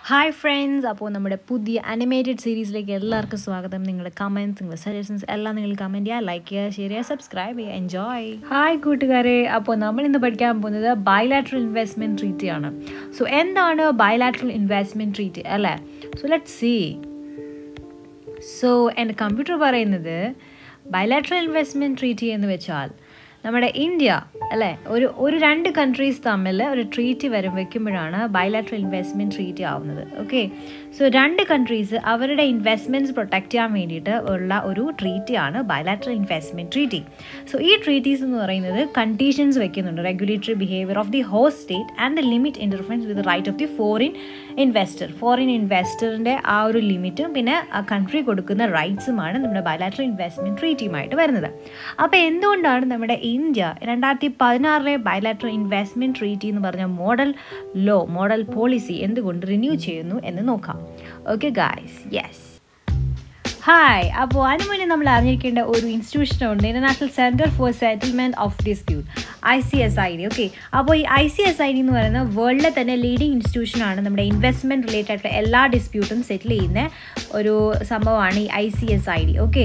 hi friends അപ്പോൾ നമ്മുടെ പുതിയ അനിമേറ്റഡ് സീരീസിലേക്ക് എല്ലാവർക്കും സ്വാഗതം നിങ്ങളുടെ കമൻറ്റ്സ് നിങ്ങളുടെ സജഷൻസ് എല്ലാം നിങ്ങൾ കമൻറ്റ് ചെയ്യുക ലൈക്ക് ചെയ്യുക ഷെയർ ചെയ്യുക സബ്സ്ക്രൈബ് ചെയ്യുക എൻജോയ് ഹായ് കൂട്ടുകാരെ അപ്പോൾ നമ്മൾ ഇന്ന് പഠിക്കാൻ പോകുന്നത് ബയലാട്രൽ ഇൻവെസ്റ്റ്മെൻറ്റ് ട്രീറ്റി ആണ് സോ എന്താണ് ബയലാട്രൽ ഇൻവെസ്റ്റ്മെൻറ്റ് ട്രീറ്റി അല്ലേ സോ ലെറ്റ് സി സോ എൻ്റെ കമ്പ്യൂട്ടർ പറയുന്നത് ബയലാട്രൽ ഇൻവെസ്റ്റ്മെൻറ്റ് ട്രീറ്റി എന്ന് വെച്ചാൽ നമ്മുടെ ഇന്ത്യ അല്ലേ ഒരു ഒരു രണ്ട് കൺട്രീസ് തമ്മിൽ ഒരു ട്രീറ്റി വരും വെക്കുമ്പോഴാണ് ബയലാട്രൽ ഇൻവെസ്റ്റ്മെൻറ്റ് ട്രീറ്റി ആവുന്നത് ഓക്കെ സോ രണ്ട് കൺട്രീസ് അവരുടെ ഇൻവെസ്റ്റ്മെൻറ്റ്സ് പ്രൊട്ടക്റ്റ് ചെയ്യാൻ വേണ്ടിയിട്ട് ഉള്ള ഒരു ട്രീറ്റിയാണ് ബയലാട്രൽ ഇൻവെസ്റ്റ്മെൻറ്റ് ട്രീറ്റി സോ ഈ ട്രീറ്റീസ് എന്ന് പറയുന്നത് കണ്ടീഷൻസ് വെക്കുന്നുണ്ട് regulatory behaviour of the host state and the limit interference with right of the foreign investor foreign ഇൻവെസ്റ്ററിൻ്റെ ആ ഒരു ലിമിറ്റും പിന്നെ ആ കൺട്രി കൊടുക്കുന്ന റൈറ്റ്സുമാണ് നമ്മുടെ ബയലാട്രൽ ഇൻവെസ്റ്റ്മെൻറ്റ് ട്രീറ്റിയുമായിട്ട് വരുന്നത് അപ്പോൾ എന്തുകൊണ്ടാണ് നമ്മുടെ ഇന്ത്യ രണ്ടായിരത്തി പതിനാറിലെ ബയലാട്രൽ ഇൻവെസ്റ്റ്മെൻറ്റ് ട്രീറ്റി എന്ന് പറഞ്ഞ മോഡൽ ലോ മോഡൽ പോളിസി എന്തുകൊണ്ട് റിന്യൂ ചെയ്യുന്നു എന്ന് നോക്കാം ഓക്കെ ഗായ്സ് യെസ് ഹായ് അപ്പോൾ അതിന് മുന്നേ നമ്മൾ അറിഞ്ഞിരിക്കേണ്ട ഒരു ഇൻസ്റ്റിറ്റ്യൂഷൻ ഉണ്ട് international centre for settlement of dispute I C S I D okay അപ്പോൾ ഈ I C S I D എന്ന് പറയുന്ന വേൾഡിലെ തന്നെ ലീഡിങ് ഇൻസ്റ്റിറ്റ്യൂഷനാണ് നമ്മുടെ ഇൻവെസ്റ്റ്മെൻറ്റ് റിലേറ്റഡ് ആയിട്ടുള്ള എല്ലാ ഡിസ്പ്യൂട്ടും സെറ്റിൽ ചെയ്യുന്ന ഒരു സംഭവമാണ് ഈ I C S I D okay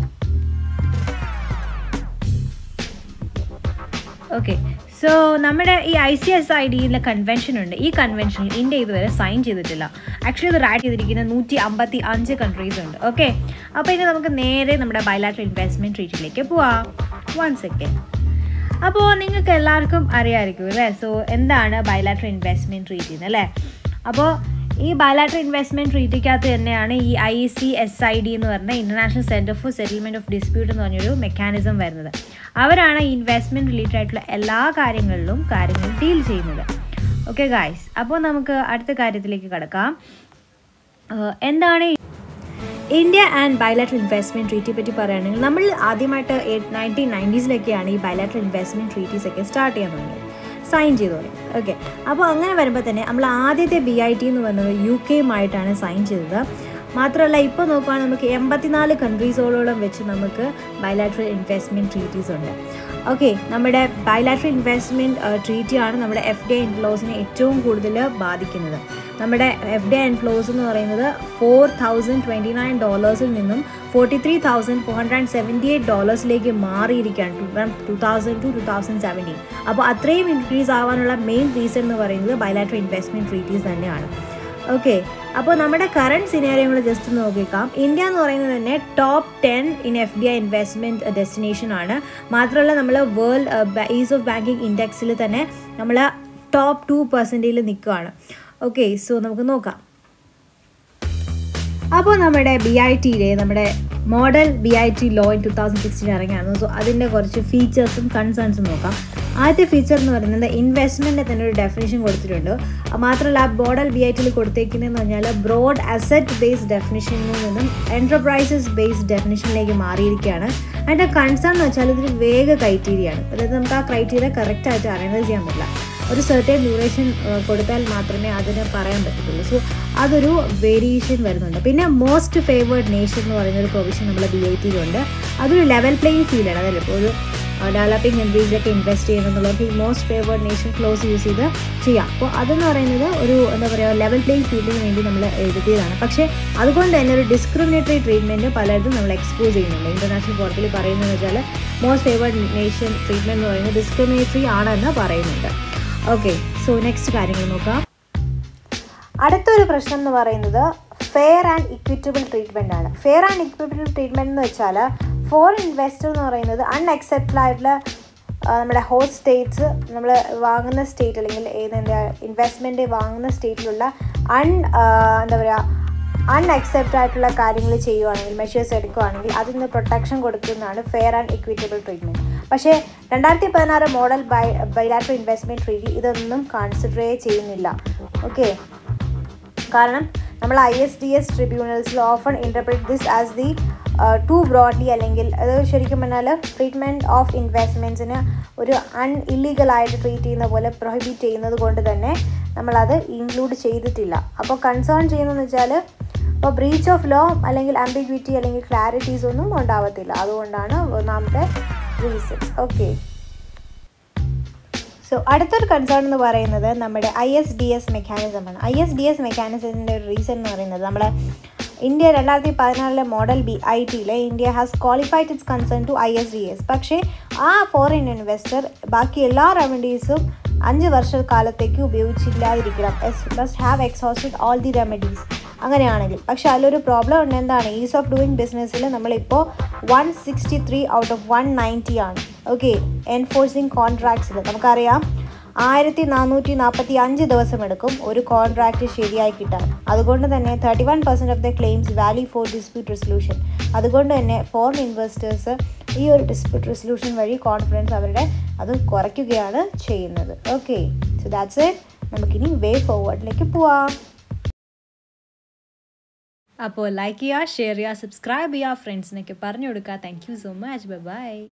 okay so നമ്മുടെ ഈ ഐ സി എസ് ഐ ഡിയിലെ കൺവെൻഷൻ ഉണ്ട് ഈ കൺവെൻഷനിൽ ഇന്ത്യ ഇതുവരെ സൈൻ ചെയ്തിട്ടില്ല ആക്ച്വലി ഇത് റാറ്റ് ചെയ്തിരിക്കുന്ന നൂറ്റി അമ്പത്തി അഞ്ച് കൺട്രീസ് ഉണ്ട് ഓക്കെ അപ്പോൾ ഇനി നമുക്ക് നേരെ നമ്മുടെ ബയലാട്രൽ ഇൻവെസ്റ്റ്മെൻറ്റ് ട്രീറ്റിലേക്ക് പോവാം വൺ സെക്കൻഡ് അപ്പോൾ നിങ്ങൾക്ക് എല്ലാവർക്കും അറിയാമായിരിക്കും അല്ലേ സോ എന്താണ് ബയലാട്രൽ ഇൻവെസ്റ്റ്മെൻറ്റ് ട്രീറ്റി എന്ന് അല്ലേ അപ്പോൾ ഈ ബയലാട്രൽ ഇൻവെസ്റ്റ്മെൻറ്റ് ട്രീറ്റിക്കകത്ത് തന്നെയാണ് ഈ I C S I D എന്ന് പറഞ്ഞ international centre for settlement of dispute എന്ന് പറഞ്ഞൊരു മെക്കാനിസം വരുന്നത് അവരാണ് ഇൻവെസ്റ്റ്മെൻറ്റ് റിലേറ്റഡ് ആയിട്ടുള്ള എല്ലാ കാര്യങ്ങളിലും കാര്യങ്ങൾ ഡീൽ ചെയ്യുന്നത് ഓക്കെ ഗായ്സ് അപ്പോൾ നമുക്ക് അടുത്ത കാര്യത്തിലേക്ക് കടക്കാം എന്താണ് ഇന്ത്യ ആൻഡ് ബയലാട്രൽ ഇൻവെസ്റ്റ്മെൻറ്റ് ട്രീറ്റിയെ പറ്റി പറയുകയാണെങ്കിൽ നമ്മൾ ആദ്യമായിട്ട് നയൻറ്റീൻ നയൻറ്റീസിലൊക്കെയാണ് ഈ ബയലാട്രൽ ഇൻവെസ്റ്റ്മെൻറ്റ് ട്രീറ്റീസ് ഒക്കെ സ്റ്റാർട്ട് ചെയ്യാൻ തുടങ്ങിയത് സൈൻ ചെയ്തു തുടങ്ങി ഓക്കെ അപ്പോൾ അങ്ങനെ വരുമ്പോൾ തന്നെ നമ്മൾ ആദ്യത്തെ ബി ഐ ടി എന്ന് പറയുന്നത് യു കെയുമായിട്ടാണ് സൈൻ ചെയ്തത് മാത്രമല്ല ഇപ്പോൾ നോക്കുകയാണെങ്കിൽ നമുക്ക് എൺപത്തിനാല് കൺട്രീസോളോളം വെച്ച് നമുക്ക് ബയലാട്രൽ ഇൻവെസ്റ്റ്മെൻറ്റ് ട്രീറ്റീസ് ഉണ്ട് ഓക്കെ നമ്മുടെ ബയലാട്രൽ ഇൻവെസ്റ്റ്മെൻറ്റ് ട്രീറ്റിയാണ് നമ്മുടെ എഫ് ഡി ഐ ഇൻഫ്ലോസിനെ ഏറ്റവും കൂടുതൽ ബാധിക്കുന്നത് നമ്മുടെ എഫ് ഡി ഐ ഇൻഫ്ലോസ് എന്ന് പറയുന്നത് ഫോർ തൗസൻഡ് ട്വൻറ്റി നയൻ ഡോളേഴ്സിൽ നിന്നും forty three thousand four hundred and seventy eight ഡോളേഴ്സിലേക്ക് മാറിയിരിക്കുകയാണ് from two thousand two two thousand seventeen അപ്പോൾ അത്രയും ഇൻക്രീസ് ആവാനുള്ള മെയിൻ റീസൺ എന്ന് പറയുന്നത് ബയലാട്രൽ ഇൻവെസ്റ്റ്മെൻറ്റ് ട്രീറ്റീസ് തന്നെയാണ് ഓക്കെ അപ്പോൾ നമ്മുടെ കറണ്ട് സിനാരിയോ കൂടെ ജസ്റ്റ് നോക്കിക്കാം ഇന്ത്യ എന്ന് പറയുന്നത് തന്നെ top ten in F D I investment destination ആണ് മാത്രമല്ല നമ്മൾ വേൾഡ് ഈസ് ഓഫ് ബാങ്കിങ് ഇൻഡെക്സിൽ തന്നെ നമ്മൾ ടോപ്പ് ടു പെർസെൻറ്റേജിൽ നിൽക്കുകയാണ് ഓക്കെ സോ നമുക്ക് നോക്കാം അപ്പോൾ നമ്മുടെ ബി ഐ ടിയിലെ നമ്മുടെ model B I T law in two thousand sixteen ഇറങ്ങിയാണ് സോ അതിൻ്റെ കുറച്ച് ഫീച്ചേഴ്സും കൺസേൺസും നോക്കാം ആദ്യത്തെ ഫീച്ചർ എന്ന് പറയുന്നത് ഇൻവെസ്റ്റ്മെൻറ്റിൻ്റെ തന്നെ ഒരു ഡെഫിനേഷൻ കൊടുത്തിട്ടുണ്ട് മാത്രമല്ല മോഡൽ ബി ഐ ടിയിൽ കൊടുത്തേക്കുന്നതെന്ന് പറഞ്ഞാൽ ബ്രോഡ് അസറ്റ് ബേസ്ഡ് ഡെഫിനേഷനിൽ നിന്നും എൻ്റർപ്രൈസസ് ബേസ്ഡ് ഡെഫിനേഷനിലേക്ക് മാറിയിരിക്കുകയാണ് അതിൻ്റെ കൺസേൺ എന്ന് വെച്ചാൽ ഇതൊരു വേഗ ക്രൈറ്റീരിയയാണ് അതായത് നമുക്ക് ആ ക്രൈറ്റീരിയ കറക്റ്റായിട്ട് അനലൈസ് ചെയ്യാൻ പറ്റില്ല ഒരു സെർട്ടൻ ഡ്യൂറേഷൻ കൊടുത്താൽ മാത്രമേ അതിന് പറയാൻ പറ്റത്തുള്ളൂ സോ അതൊരു വേരിയേഷൻ വരുന്നുണ്ട് പിന്നെ മോസ്റ്റ് ഫേവേർഡ് നേഷൻ എന്ന് പറയുന്ന ഒരു പ്രൊവിഷൻ നമ്മുടെ ബി ഐ ടിയിലുണ്ട് അതൊരു ലെവൽ പ്ലേയിങ് ഫീൽഡാണ് അതല്ല ഇപ്പോൾ ഒരു ഡെവലപ്പിംഗ് കൺട്രീസിലൊക്കെ ഇൻവെസ്റ്റ് ചെയ്യുന്നതെന്നുള്ളവർക്ക് ഈ most favoured nation clause use ചെയ്ത് ചെയ്യാം അപ്പോൾ അതെന്ന് പറയുന്നത് ഒരു എന്താ പറയുക ലെവൽ പ്ലേയിങ് ഫീൽഡിന് വേണ്ടി നമ്മൾ എഴുതിയതാണ് പക്ഷേ അതുകൊണ്ട് തന്നെ ഒരു ഡിസ്ക്രിമിനേറ്ററി ട്രീറ്റ്മെൻറ്റ് പലരും നമ്മൾ എക്സ്പോസ് ചെയ്യുന്നുണ്ട് ഇൻ്റർനാഷണൽ കോർട്ടിൽ പറയുന്നത് വെച്ചാൽ മോസ്റ്റ് ഫേവേർഡ് നേഷൻ ട്രീറ്റ്മെൻറ്റ് എന്ന് പറയുന്നത് ഡിസ്ക്രിമിനേറ്ററി ആണെന്ന് പറയുന്നുണ്ട് ഓക്കെ സോ നെക്സ്റ്റ് കാര്യങ്ങൾ നോക്കാം അടുത്തൊരു പ്രശ്നം എന്ന് പറയുന്നത് ഫെയർ ആൻഡ് ഇക്വിറ്റബിൾ ട്രീറ്റ്മെൻ്റ് ആണ് ഫെയർ ആൻഡ് ഇക്വിറ്റബിൾ ട്രീറ്റ്മെൻറ്റ് എന്ന് വെച്ചാൽ ഫോറിൻ ഇൻവെസ്റ്റർ എന്ന് പറയുന്നത് അൺഅക്സെപ്റ്റബിൾ ആയിട്ടുള്ള നമ്മുടെ ഹോസ്റ്റ് സ്റ്റേറ്റ്സ് നമ്മൾ വാങ്ങുന്ന സ്റ്റേറ്റ് അല്ലെങ്കിൽ ഏതെന്താ ഇൻവെസ്റ്റ്മെൻറ്റ് വാങ്ങുന്ന സ്റ്റേറ്റിലുള്ള അൺ എന്താ പറയുക അൺഅക്സെപ്റ്റ് ആയിട്ടുള്ള കാര്യങ്ങൾ ചെയ്യുവാണെങ്കിൽ മെഷേഴ്സ് എടുക്കുകയാണെങ്കിൽ അതിൽ നിന്ന് പ്രൊട്ടക്ഷൻ കൊടുക്കുന്നതാണ് ഫെയർ ആൻഡ് ഇക്വിറ്റബിൾ ട്രീറ്റ്മെൻറ്റ് പക്ഷേ രണ്ടായിരത്തി പതിനാറ് model by bilateral investment treaty ഇതൊന്നും കൺസിഡറേ ചെയ്യുന്നില്ല ഓക്കെ കാരണം നമ്മൾ ഐ എസ് ഡി എസ് ട്രിബ്യൂണൽസിൽ often interpret this as the too broadly അല്ലെങ്കിൽ അത് ശരിക്കും പറഞ്ഞാൽ ട്രീറ്റ്മെൻറ്റ് ഓഫ് ഇൻവെസ്റ്റ്മെൻറ്റ്സിന് ഒരു അൺ ഇല്ലീഗലായിട്ട് ട്രീറ്റ് ചെയ്യുന്ന പോലെ പ്രൊഹിബിറ്റ് ചെയ്യുന്നത് കൊണ്ട് തന്നെ നമ്മളത് ഇൻക്ലൂഡ് ചെയ്തിട്ടില്ല അപ്പോൾ കൺസേൺ ചെയ്യുന്നതെന്ന് വെച്ചാൽ അപ്പോൾ ബ്രീച്ച് ഓഫ് ലോ അല്ലെങ്കിൽ ആംബിഗ്വിറ്റി അല്ലെങ്കിൽ ക്ലാരിറ്റീസ് ഒന്നും ഉണ്ടാവത്തില്ല അതുകൊണ്ടാണ് ഒന്നാമത്തെ റീസൺസ് ഓക്കെ സോ അടുത്തൊരു കൺസേൺ എന്ന് പറയുന്നത് നമ്മുടെ ഐ എസ് ഡി എസ് മെക്കാനിസമാണ് ഐ എസ് ഡി എസ് മെക്കാനിസത്തിൻ്റെ ഒരു റീസൺ എന്ന് പറയുന്നത് നമ്മുടെ ഇന്ത്യ രണ്ടായിരത്തി പതിനാലിലെ മോഡൽ ബി ഐ ടിയിലെ India has qualified its concern to I S D S പക്ഷേ ആ ഫോറിൻ ഇൻവെസ്റ്റർ ബാക്കി എല്ലാ റെമഡീസും അഞ്ച് വർഷക്കാലത്തേക്ക് ഉപയോഗിച്ചില്ലാതിരിക്കണം must have exhausted all the remedies അങ്ങനെയാണെങ്കിൽ പക്ഷെ അതിലൊരു പ്രോബ്ലം ഉണ്ട് എന്താണ് ഈസ് ഓഫ് ഡൂയിങ് ബിസിനസ്സിൽ നമ്മളിപ്പോൾ one sixty three out of one ninety ആണ് ഓക്കെ എൻഫോഴ്സിങ് കോൺട്രാക്ട്സിൽ നമുക്കറിയാം ആയിരത്തി നാനൂറ്റി നാൽപ്പത്തി അഞ്ച് ദിവസം എടുക്കും ഒരു കോൺട്രാക്റ്റ് ശരിയായി കിട്ടാൻ അതുകൊണ്ട് തന്നെ thirty one percent of the claims value for dispute resolution അതുകൊണ്ട് തന്നെ ഫോറിൻ ഇൻവെസ്റ്റേഴ്സ് ഈ ഒരു ഡിസ്പ്യൂട്ട് റെസൊല്യൂഷൻ വഴി കോൺഫിഡൻസ് അവരുടെ അത് കുറയ്ക്കുകയാണ് ചെയ്യുന്നത് ഓക്കെ സോ ദാറ്റ്സ് ഇറ്റ് നമുക്കിനി വേ ഫോർവേഡിലേക്ക് പോവാം അപ്പോൾ ലൈക്ക് ചെയ്യുക ഷെയർ ചെയ്യുക സബ്സ്ക്രൈബ് ചെയ്യുക ഫ്രണ്ട്സിനൊക്കെ പറഞ്ഞു കൊടുക്കുക thank you so much bye by